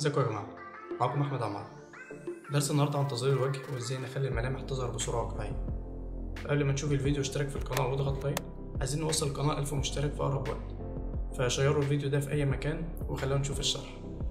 ازيكم يا جماعة معاكم أحمد عمار درس النهاردة عن تظليل الوجه وازاي نخلي الملامح تظهر بصورة واقعية قبل ما تشوف الفيديو اشترك في القناة واضغط لايك عايزين نوصل القناة ألف مشترك في أقرب وقت فشيروا الفيديو ده في أي مكان وخلونا نشوف الشرح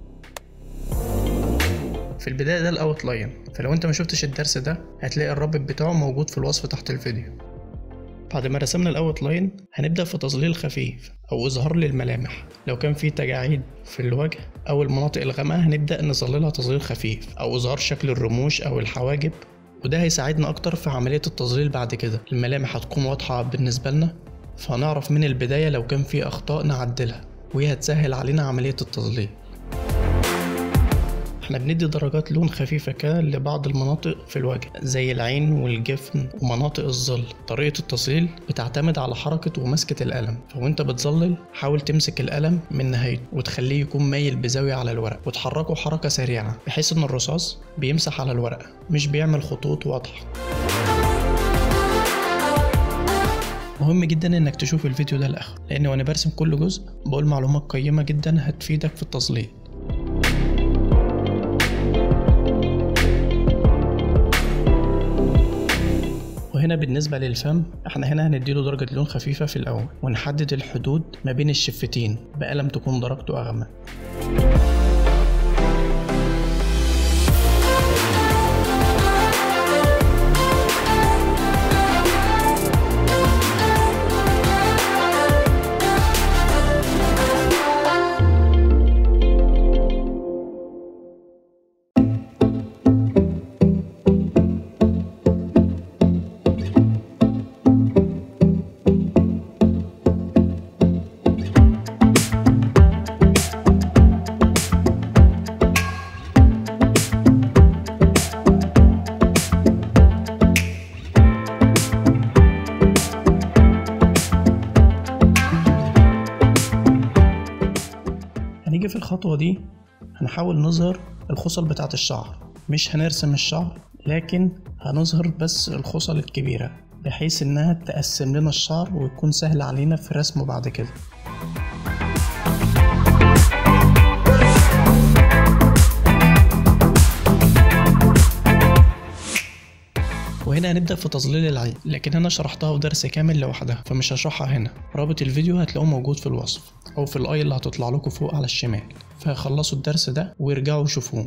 في البداية ده الأوت لاين فلو انت ما شفتش الدرس ده هتلاقي الرابط بتاعه موجود في الوصف تحت الفيديو بعد ما رسمنا الاوت لاين هنبدا في تظليل خفيف او اظهار للملامح لو كان في تجاعيد في الوجه او المناطق الغامقه هنبدا نظللها تظليل خفيف او اظهار شكل الرموش او الحواجب وده هيساعدنا اكتر في عمليه التظليل بعد كده الملامح هتكون واضحه بالنسبه لنا فهنعرف من البدايه لو كان في اخطاء نعدلها وهي هتسهل علينا عمليه التظليل احنا بندي درجات لون خفيفة كده لبعض المناطق في الوجه زي العين والجفن ومناطق الظل طريقة التظليل بتعتمد على حركة ومسكة القلم فوانت بتظلل حاول تمسك القلم من نهايته وتخليه يكون مايل بزاوية على الورق وتحركه حركة سريعة بحيث ان الرصاص بيمسح على الورقة مش بيعمل خطوط واضحة مهم جدا انك تشوف الفيديو ده لاخره لان وانا برسم كل جزء بقول معلومات قيمة جدا هتفيدك في التظليل وهنا بالنسبة للفم احنا هنا هنديله درجة لون خفيفة في الأول ونحدد الحدود ما بين الشفتين بقلم تكون درجته أغمق هنيجي في الخطوة دي هنحاول نظهر الخصل بتاعة الشعر مش هنرسم الشعر لكن هنظهر بس الخصل الكبيرة بحيث انها تقسم لنا الشعر ويكون سهل علينا في رسمه بعد كده وهنا هنبدأ في تظليل العين لكن أنا شرحتها في درس كامل لوحدها فمش هشرحها هنا رابط الفيديو هتلاقوه موجود في الوصف أو في الآي اللي هتطلع لكم فوق على الشمال فخلصوا الدرس ده وارجعوا شوفوه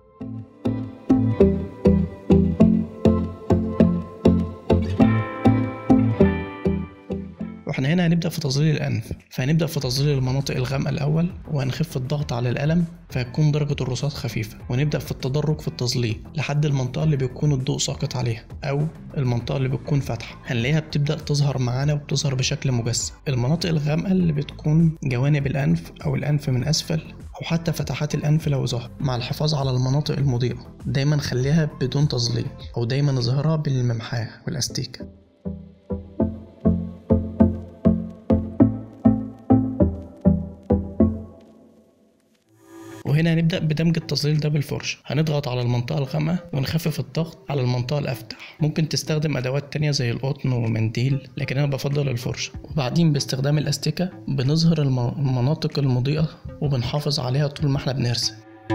واحنا هنا هنبدأ في تظليل الأنف فهنبدأ في تظليل المناطق الغامقة الأول وهنخف الضغط على القلم فهتكون درجة الرصاص خفيفة ونبدأ في التدرج في التظليل لحد المنطقة اللي بيكون الضوء ساقط عليها أو المنطقة اللي بتكون فاتحة هنلاقيها بتبدأ تظهر معانا وبتظهر بشكل مجسم المناطق الغامقة اللي بتكون جوانب الأنف أو الأنف من أسفل أو حتى فتحات الأنف لو ظهر مع الحفاظ على المناطق المضيئة دايما خليها بدون تظليل أو دايما اظهرها بالممحاة والأستيكة وهنا هنبدأ بدمج التظليل ده بالفرشة هنضغط على المنطقة الغامقة ونخفف الضغط على المنطقة الأفتح ممكن تستخدم أدوات تانية زي القطن ومنديل لكن أنا بفضل الفرشة وبعدين باستخدام الأستيكة بنظهر المناطق المضيئة وبنحافظ عليها طول ما احنا بنرسم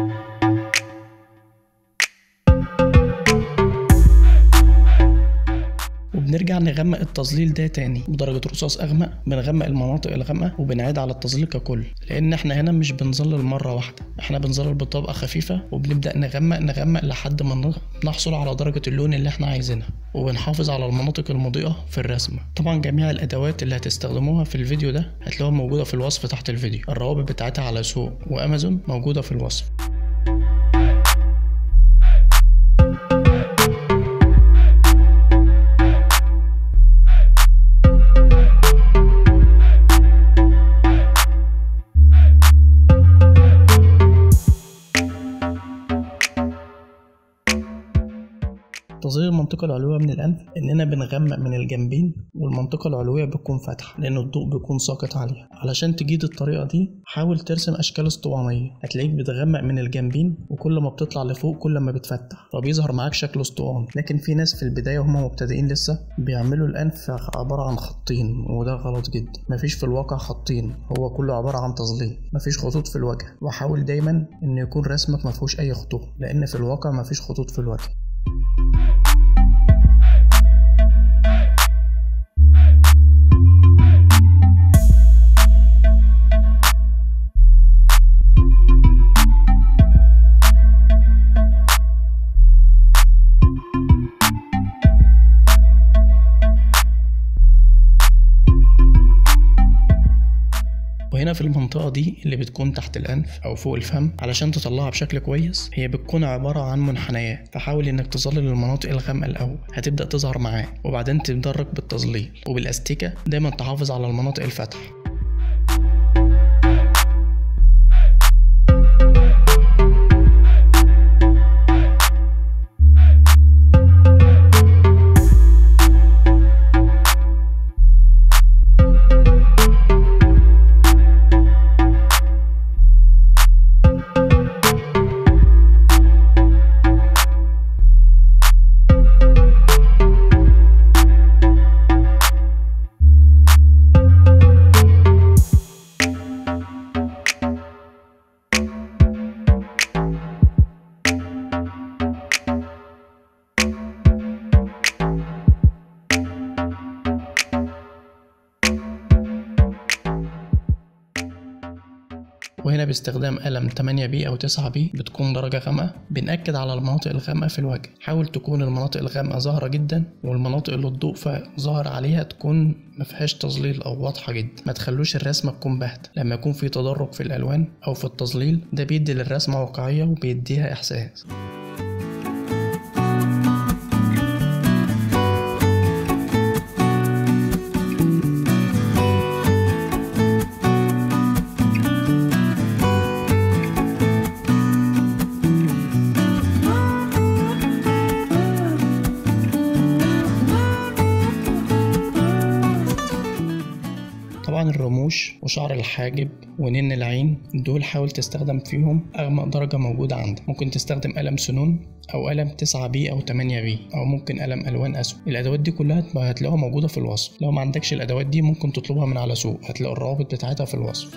وبنرجع نغمق التظليل ده تاني بدرجة رصاص أغمق بنغمق المناطق الغامقة وبنعيد على التظليل ككل لأن احنا هنا مش بنظلل مرة واحدة احنا بنظلل بطبقة خفيفة وبنبدأ نغمق نغمق لحد ما نحصل على درجة اللون اللي احنا عايزينها وبنحافظ على المناطق المضيئة في الرسمة طبعا جميع الأدوات اللي هتستخدموها في الفيديو ده هتلاقوها موجودة في الوصف تحت الفيديو الروابط بتاعتها على سوق وأمازون موجودة في الوصف تظليل المنطقة العلوية من الأنف إننا بنغمق من الجنبين والمنطقة العلوية بتكون فاتحة لأن الضوء بيكون ساقط عليها علشان تجيد الطريقة دي حاول ترسم أشكال اسطوانية هتلاقيك بتغمق من الجنبين وكل ما بتطلع لفوق كل ما بتفتح فبيظهر معاك شكل اسطواني لكن في ناس في البداية وهم مبتدئين لسه بيعملوا الأنف عبارة عن خطين وده غلط جدا مفيش في الواقع خطين هو كله عبارة عن تظليل مفيش خطوط في الوجه وحاول دايما إن يكون رسمك مفيهوش أي خطوط لأن في الواقع مفيش خطوط في الوجه وهنا في المنطقة دي اللي بتكون تحت الأنف أو فوق الفم علشان تطلعها بشكل كويس هي بتكون عبارة عن منحنيات فحاول إنك تظلل المناطق الغامقة الأول هتبدأ تظهر معاك وبعدين تتدرج بالتظليل وبالأستيكة دايما تحافظ على المناطق الفاتحة وهنا باستخدام قلم 8 بي أو 9 بي بتكون درجة غامقة بنأكد على المناطق الغامقة في الوجه حاول تكون المناطق الغامقة ظاهرة جدا والمناطق اللي الضوء ظاهر عليها تكون مفيهاش تظليل أو واضحة جدا ما تخلوش الرسمة تكون باهتة لما يكون في تدرج في الألوان أو في التظليل ده بيدي للرسمة واقعية وبيديها إحساس طبعا الرموش وشعر الحاجب ونن العين دول حاول تستخدم فيهم أغمق درجة موجودة عندك ممكن تستخدم قلم سنون أو قلم 9 بي أو 8 بي أو ممكن قلم ألوان أسود الأدوات دي كلها هتلاقوها موجودة في الوصف لو ما عندكش الأدوات دي ممكن تطلبها من على سوق هتلاقوا الروابط بتاعتها في الوصف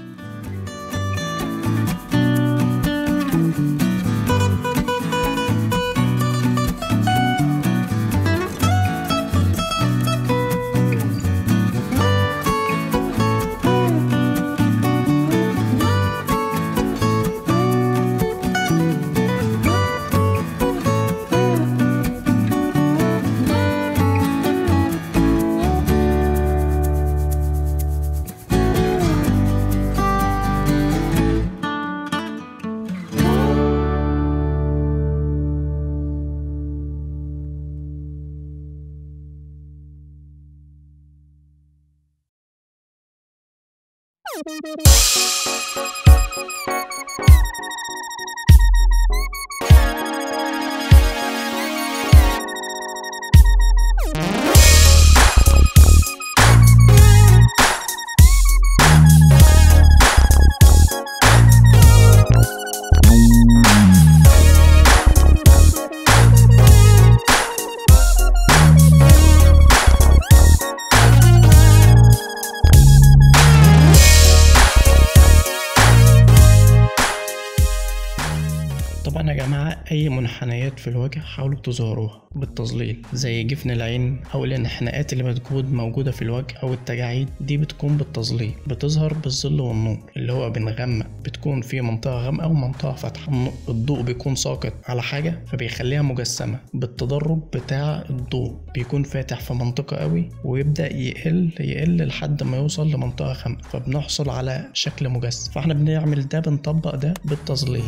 طبعا يا جماعة أي منحنيات في الوجه حاولوا تظهروها بالتظليل زي جفن العين أو الانحناءات اللي بتكون موجودة في الوجه أو التجاعيد دي بتكون بالتظليل بتظهر بالظل والنور اللي هو بنغمق بتكون في منطقة غامقة ومنطقة فاتحة الضوء بيكون ساقط على حاجة فبيخليها مجسمة بالتدرج بتاع الضوء بيكون فاتح في منطقة قوي ويبدأ يقل يقل لحد ما يوصل لمنطقة غامقة فبنحصل على شكل مجسم فاحنا بنعمل ده بنطبق ده بالتظليل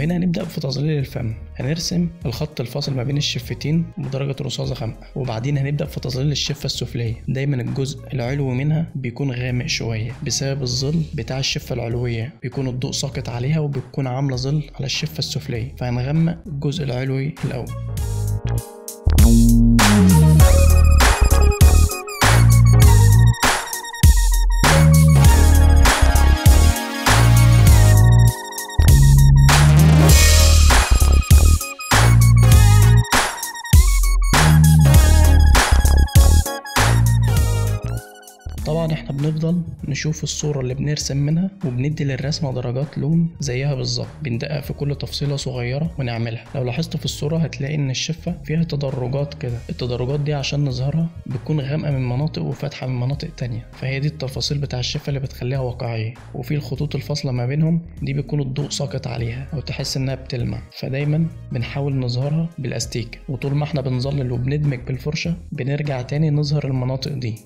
وهنا هنبدأ في تظليل الفم هنرسم الخط الفاصل ما بين الشفتين بدرجة رصاصة غامقة وبعدين هنبدأ في تظليل الشفة السفلية دايما الجزء العلوي منها بيكون غامق شوية بسبب الظل بتاع الشفة العلوية بيكون الضوء ساقط عليها وبتكون عاملة ظل على الشفة السفلية فهنغمق الجزء العلوي الأول طبعا احنا بنفضل نشوف الصورة اللي بنرسم منها وبندي للرسمة درجات لون زيها بالظبط بندقق في كل تفصيلة صغيرة ونعملها لو لاحظت في الصورة هتلاقي ان الشفة فيها تدرجات كده التدرجات دي عشان نظهرها بتكون غامقة من مناطق وفاتحة من مناطق تانية فهي دي التفاصيل بتاع الشفة اللي بتخليها واقعية وفي الخطوط الفاصلة ما بينهم دي بيكون الضوء ساقط عليها او تحس انها بتلمع فدايما بنحاول نظهرها بالاستيك وطول ما احنا بنظلل وبندمج بالفرشة بنرجع تاني نظهر المناطق دي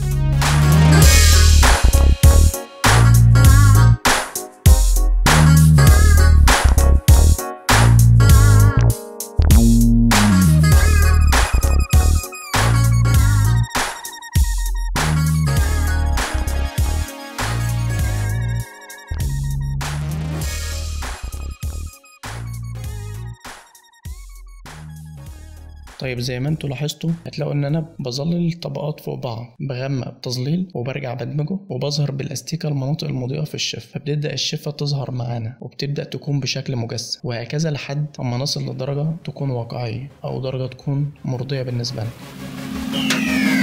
طيب زي ما انتوا لاحظتوا هتلاقوا ان انا بظلل الطبقات فوق بعض بغمق بتظليل وبرجع بدمجه وبظهر بالاستيكة المناطق المضيئة في الشفة فبتبدأ الشفة تظهر معانا وبتبدأ تكون بشكل مجسم وهكذا لحد اما نصل لدرجة تكون واقعية او درجة تكون مرضية بالنسبة لنا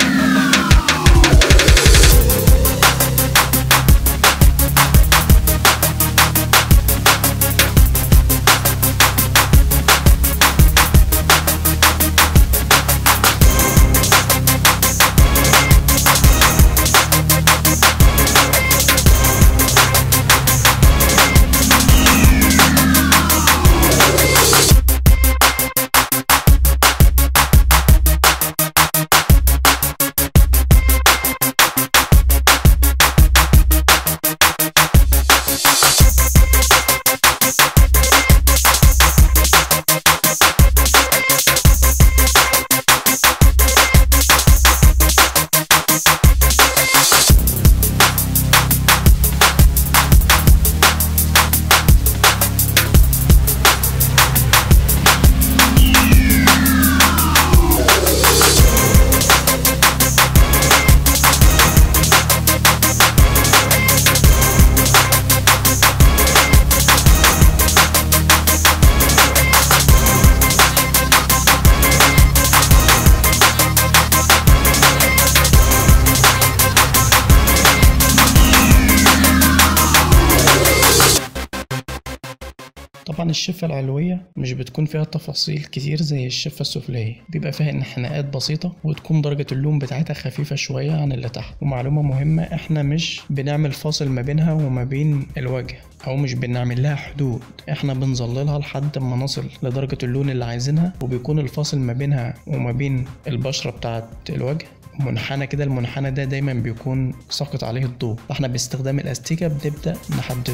طبعا الشفة العلوية مش بتكون فيها تفاصيل كتير زي الشفة السفلية بيبقى فيها انحناءات بسيطة وتكون درجة اللون بتاعتها خفيفة شوية عن اللي تحت ومعلومة مهمة احنا مش بنعمل فاصل ما بينها وما بين الوجه او مش بنعمل لها حدود احنا بنظللها لحد ما نصل لدرجة اللون اللي عايزينها وبيكون الفاصل ما بينها وما بين البشرة بتاعت الوجه منحنى كده المنحنى ده دايما بيكون ساقط عليه الضوء فاحنا باستخدام الاستيكة بنبدأ نحدده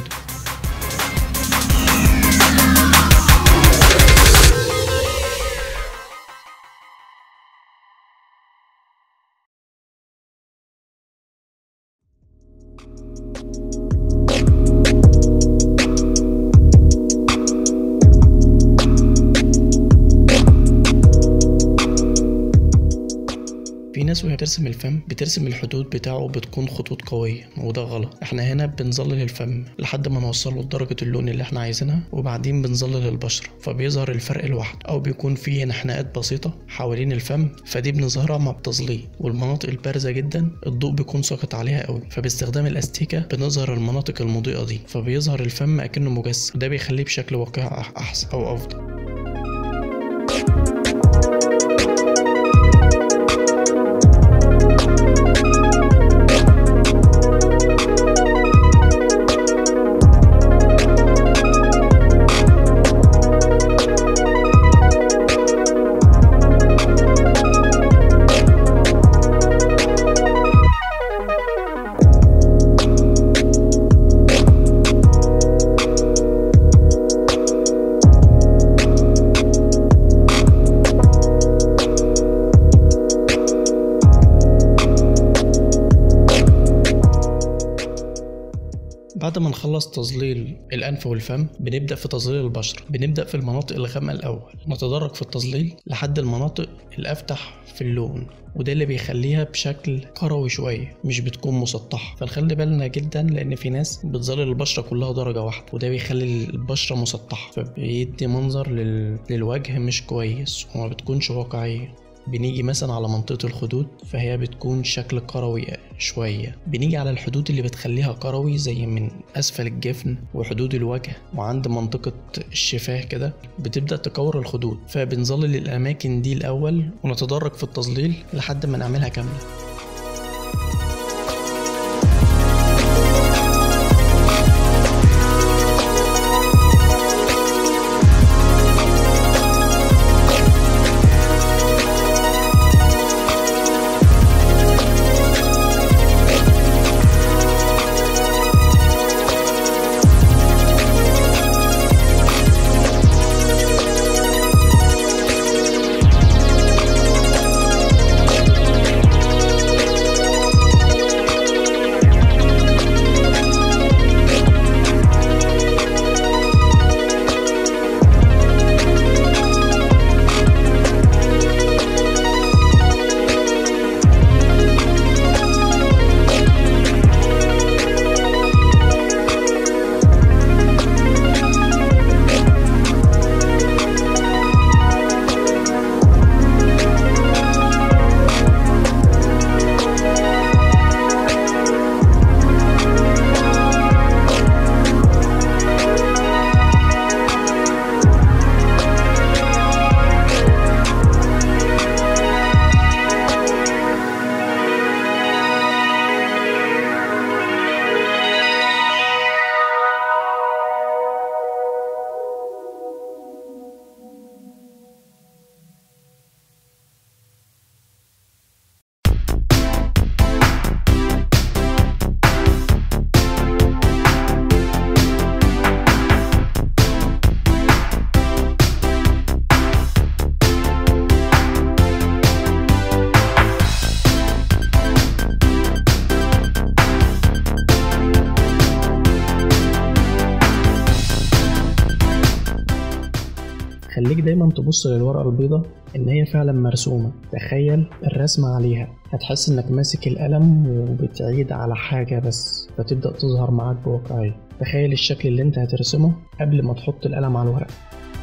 في ناس وهي بترسم الفم بترسم الحدود بتاعه بتكون خطوط قوية وده غلط احنا هنا بنظلل الفم لحد ما نوصله لدرجة اللون اللي احنا عايزينها وبعدين بنظلل البشرة فبيظهر الفرق لوحده او بيكون فيه انحناءات بسيطة حوالين الفم فدي بنظهرها مع التظليل والمناطق البارزة جدا الضوء بيكون ساقط عليها قوي فباستخدام الاستيكة بنظهر المناطق المضيئة دي فبيظهر الفم اكنه مجسم ده بيخليه بشكل واقعي احسن او افضل بعد ما نخلص تظليل الأنف والفم بنبدأ في تظليل البشرة بنبدأ في المناطق الغامقة الأول نتدرج في التظليل لحد المناطق الأفتح في اللون وده اللي بيخليها بشكل كروي شوية مش بتكون مسطحة فنخلي بالنا جدا لأن في ناس بتظلل البشرة كلها درجة واحدة وده بيخلي البشرة مسطحة فبيدي منظر لل... للوجه مش كويس وما بتكونش واقعية بنيجي مثلا على منطقة الخدود فهي بتكون شكل كروي شوية بنيجي على الحدود اللي بتخليها كروي زي من أسفل الجفن وحدود الوجه وعند منطقة الشفاه كده بتبدأ تكور الخدود فبنظلل الأماكن دي الأول ونتدرج في التظليل لحد ما نعملها كاملة خليك دايما تبص للورقة البيضاء إن هي فعلا مرسومة تخيل الرسمة عليها هتحس إنك ماسك القلم وبتعيد على حاجة بس فتبدأ تظهر معاك بواقعية تخيل الشكل اللي انت هترسمه قبل ما تحط القلم على الورق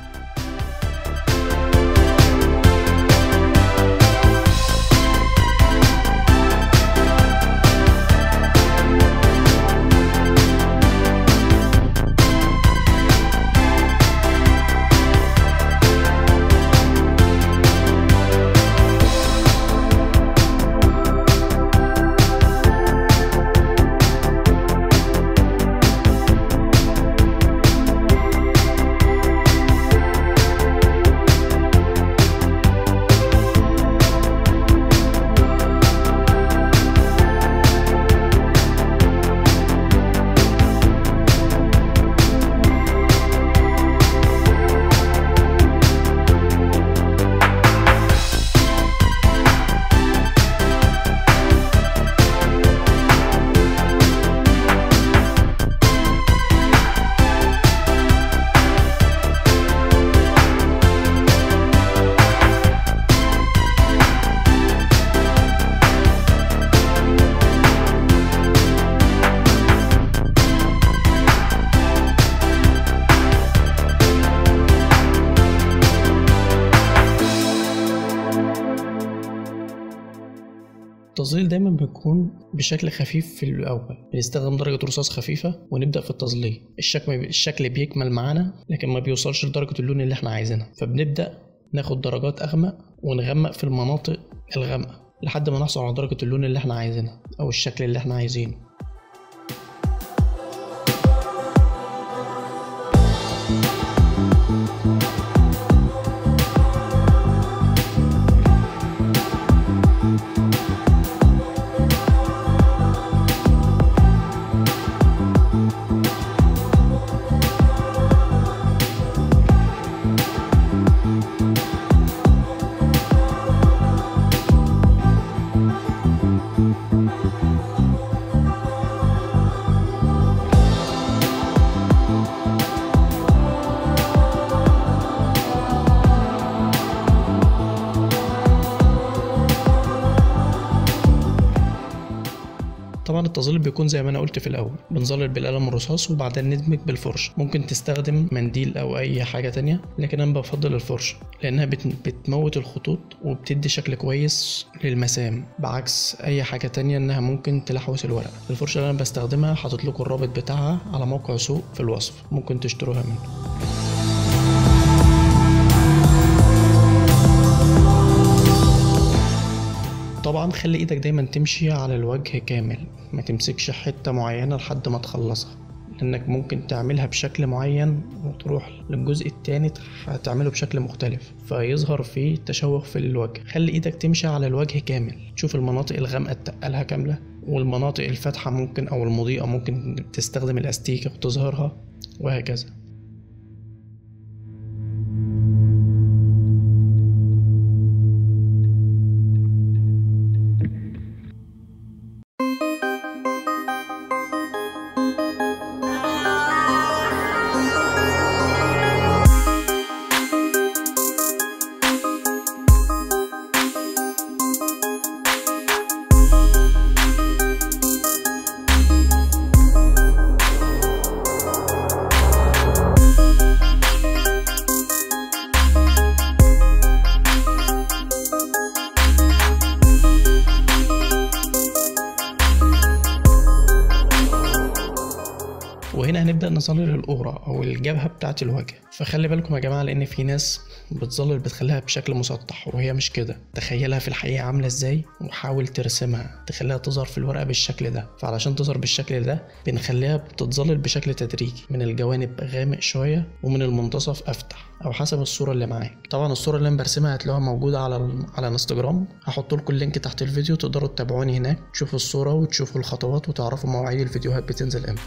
التظليل دايما بيكون بشكل خفيف في الأول بنستخدم درجة رصاص خفيفة ونبدأ في التظليل الشكل الشكل بيكمل معانا لكن ما بيوصلش لدرجة اللون اللي احنا عايزينها فبنبدأ ناخد درجات أغمق ونغمق في المناطق الغامقة لحد ما نحصل على درجة اللون اللي احنا عايزينها أو الشكل اللي احنا عايزينه التظليل بيكون زي ما انا قلت في الاول بنظلل بالقلم الرصاص وبعدين ندمج بالفرشه ممكن تستخدم منديل او اي حاجه تانية لكن انا بفضل الفرشه لانها بت... بتموت الخطوط وبتدي شكل كويس للمسام بعكس اي حاجه تانية انها ممكن تلحوس الورق الفرشه اللي انا بستخدمها حاطط لكم الرابط بتاعها على موقع سوق في الوصف ممكن تشتروها منه طبعا خلي ايدك دايما تمشي على الوجه كامل ما تمسكش حتة معينة لحد ما تخلصها لانك ممكن تعملها بشكل معين وتروح للجزء التاني هتعمله بشكل مختلف فيظهر فيه تشوه في الوجه خلي ايدك تمشي على الوجه كامل تشوف المناطق الغامقة تقلها كاملة والمناطق الفاتحة ممكن او المضيئة ممكن تستخدم الاستيكة وتظهرها وهكذا وهنا هنبدأ نظلل القورة أو الجبهة بتاعة الوجه فخلي بالكم يا جماعة لأن في ناس بتظلل بتخليها بشكل مسطح وهي مش كده تخيلها في الحقيقة عاملة ازاي وحاول ترسمها تخليها تظهر في الورقة بالشكل ده فعلشان تظهر بالشكل ده بنخليها بتتظلل بشكل تدريجي من الجوانب غامق شوية ومن المنتصف أفتح أو حسب الصورة اللي معاك طبعا الصورة اللي أنا برسمها هتلاقوها موجودة على ال... على الانستجرام هحط لكم اللينك تحت الفيديو تقدروا تتابعوني هناك تشوفوا الصورة وتشوفوا الخطوات وتعرفوا مواعيد الفيديوهات بتنزل امتى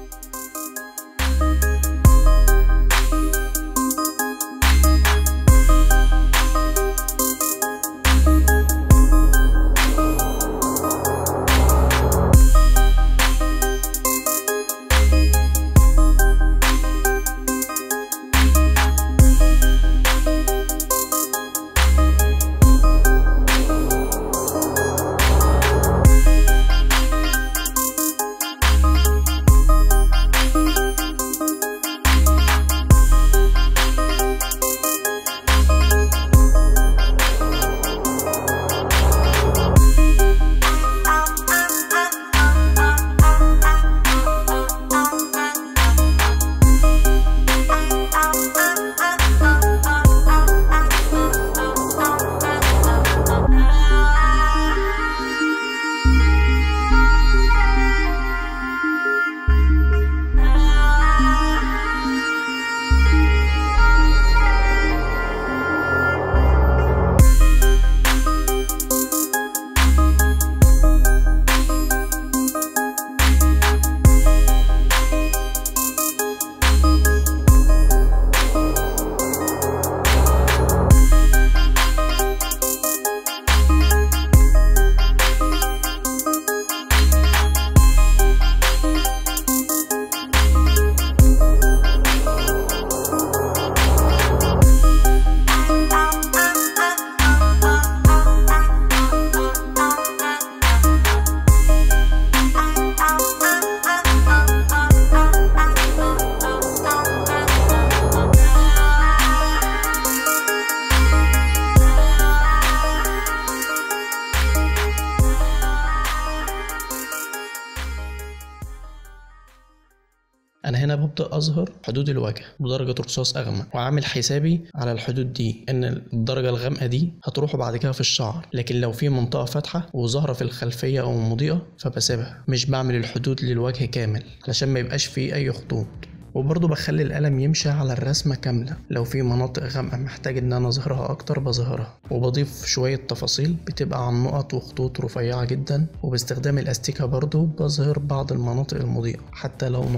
انا هنا ببدا اظهر حدود الوجه بدرجه رصاص اغمق وعامل حسابي على الحدود دي ان الدرجه الغامقه دي هتروح بعد كده في الشعر لكن لو في منطقه فاتحه وظاهره في الخلفيه او مضيئه فبسيبها مش بعمل الحدود للوجه كامل علشان ما يبقاش فيه اي خطوط وبرضه بخلي القلم يمشي على الرسمة كاملة لو في مناطق غامقة محتاج ان انا اظهرها اكتر بظهرها وبضيف شوية تفاصيل بتبقى عن نقط وخطوط رفيعة جدا وباستخدام الاستيكة برضه بظهر بعض المناطق المضيئة حتى لو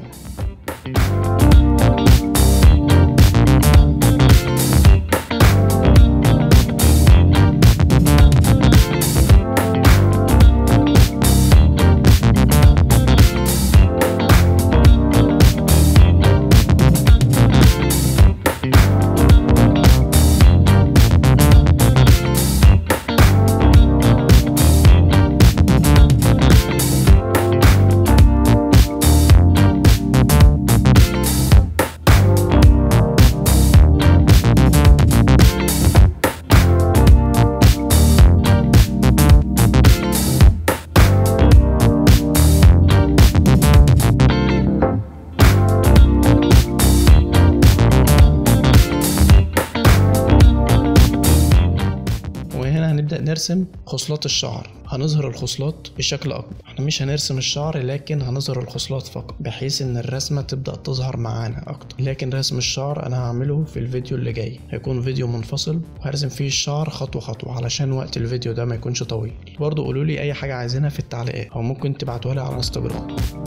نقط نرسم خصلات الشعر هنظهر الخصلات بشكل اكبر احنا مش هنرسم الشعر لكن هنظهر الخصلات فقط بحيث ان الرسمة تبدأ تظهر معانا اكتر لكن رسم الشعر انا هعمله في الفيديو اللي جاي هيكون فيديو منفصل وهرسم فيه الشعر خطوة خطوة علشان وقت الفيديو ده ما يكونش طويل برضو قولوا لي اي حاجة عايزينها في التعليقات او ممكن تبعتوها لي على انستجرام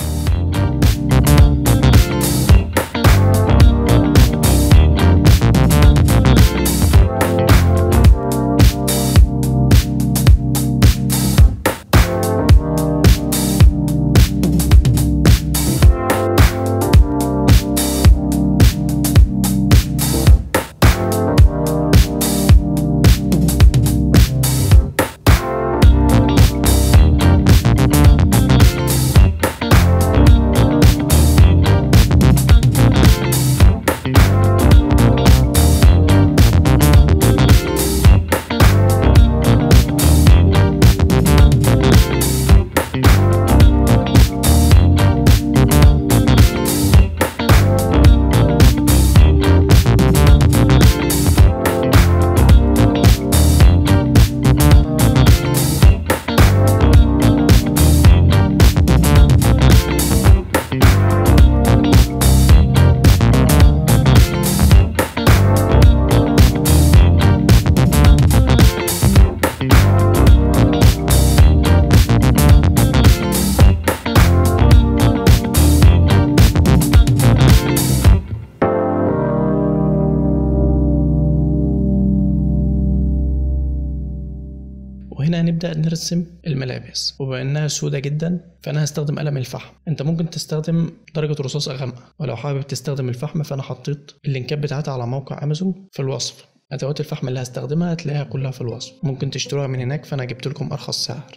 وهنا هنبدأ نرسم الملابس وبما انها سودة جدا فانا هستخدم قلم الفحم انت ممكن تستخدم درجة رصاص غامقة ولو حابب تستخدم الفحم فانا حطيت اللينكات بتاعتها على موقع امازون في الوصف ادوات الفحم اللي هستخدمها هتلاقيها كلها في الوصف ممكن تشتروها من هناك فانا جبت لكم ارخص سعر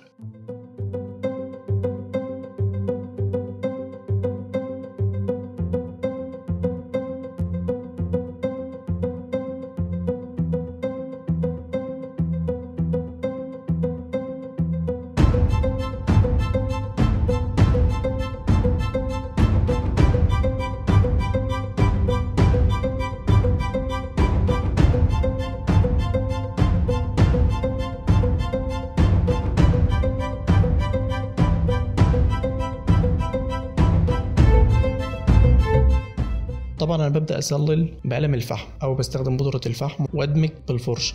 طبعا انا ببدا اظلل بقلم الفحم او بستخدم بودره الفحم وادمج بالفرشه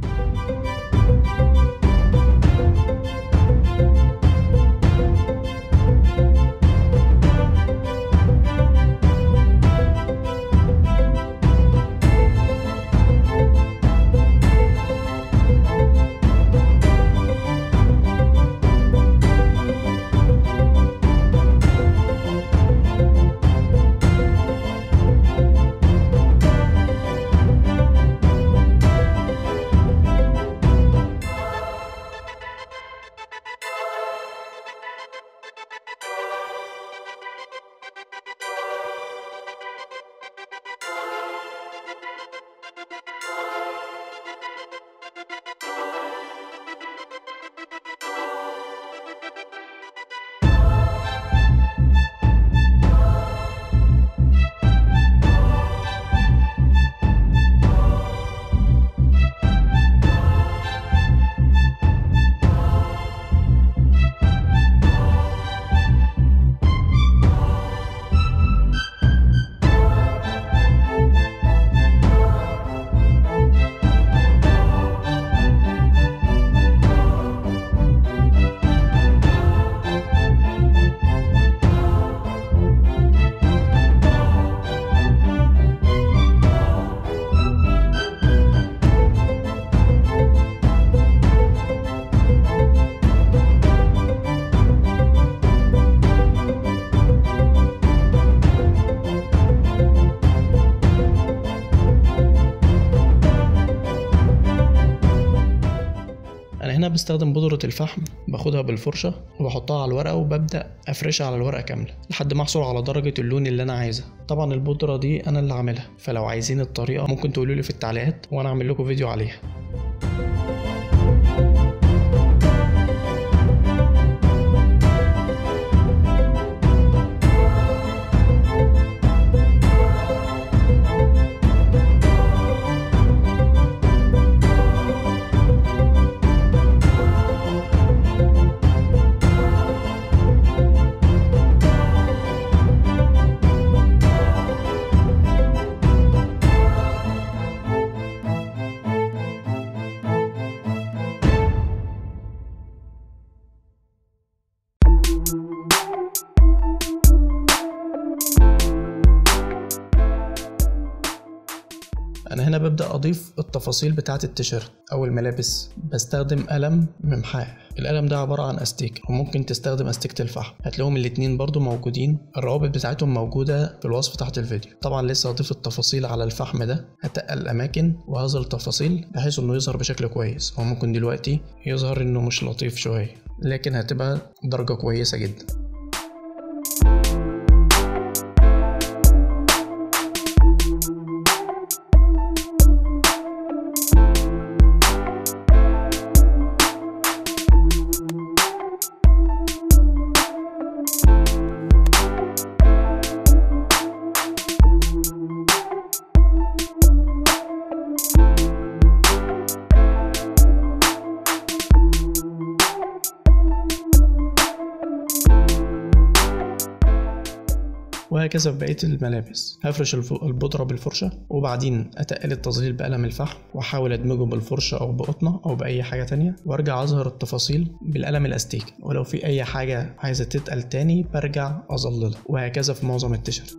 انا هنا بستخدم بودرة الفحم باخدها بالفرشة وبحطها على الورقة وببدأ افرشها على الورقة كاملة لحد ما احصل على درجة اللون اللي انا عايزها طبعا البودرة دي انا اللي عاملها فلو عايزين الطريقة ممكن تقولوا لي في التعليقات وانا اعمل لكم فيديو عليها انا هنا ببدا اضيف التفاصيل بتاعه التيشيرت او الملابس بستخدم قلم ممحاه القلم ده عباره عن استيك وممكن تستخدم استيكه الفحم هتلاقيهم الاتنين برضو موجودين الروابط بتاعتهم موجوده في الوصف تحت الفيديو طبعا لسه هضيف التفاصيل على الفحم ده هتقل الاماكن وهذا التفاصيل بحيث انه يظهر بشكل كويس هو ممكن دلوقتي يظهر انه مش لطيف شويه لكن هتبقى درجه كويسه جدا وهكذا في بقية الملابس هفرش الف- البودرة بالفرشة وبعدين أتقل التظليل بقلم الفحم وأحاول أدمجه بالفرشة أو بقطنة أو بأي حاجة تانية وأرجع أظهر التفاصيل بالقلم الأستيك ولو في أي حاجة عايزة تتقل تاني برجع أظللها وهكذا في معظم التيشيرت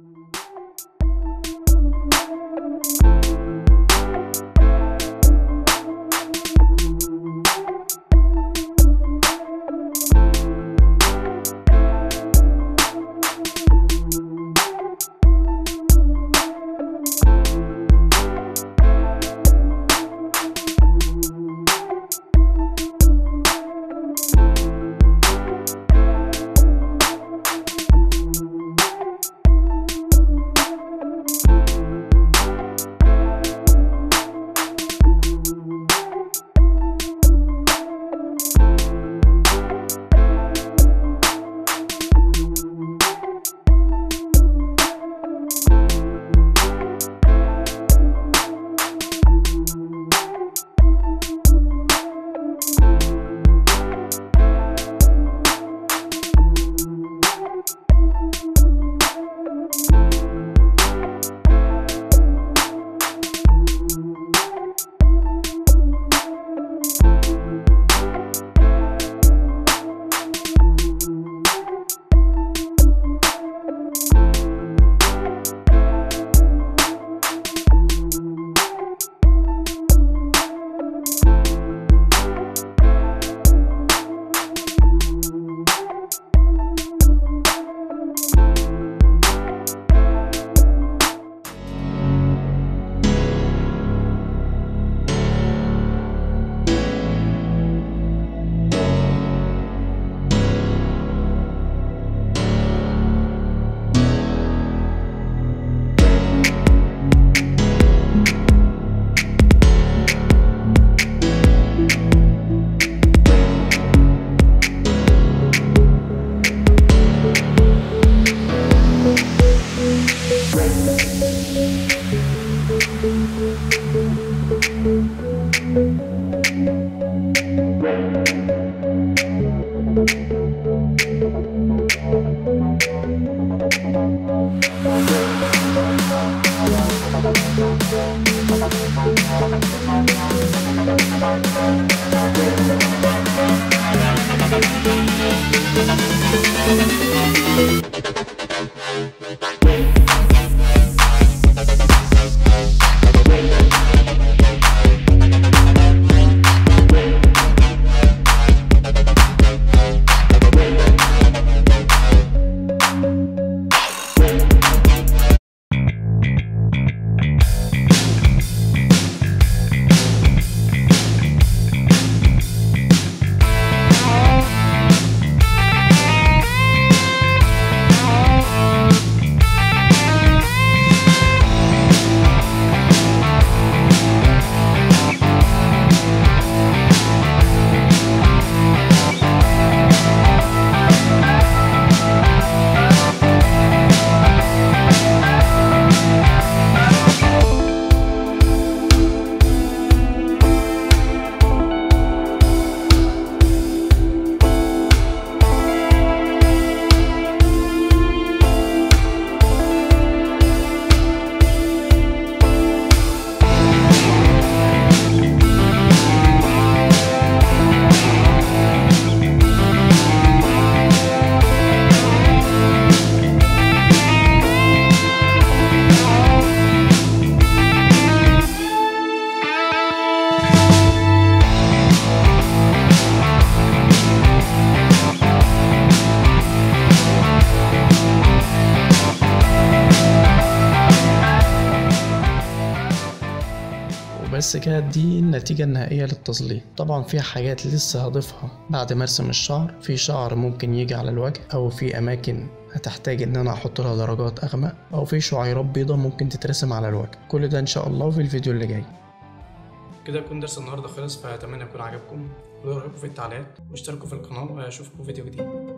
بس كده دي النتيجة النهائية للتظليل طبعا في حاجات لسه هضيفها بعد ما ارسم الشعر في شعر ممكن يجي على الوجه او في اماكن هتحتاج ان انا احط لها درجات اغمق او في شعيرات بيضة ممكن تترسم على الوجه كل ده ان شاء الله في الفيديو اللي جاي كده يكون درس النهارده خلص فاتمنى يكون عجبكم قولوا رايكم في التعليقات واشتركوا في القناه واشوفكم في فيديو جديد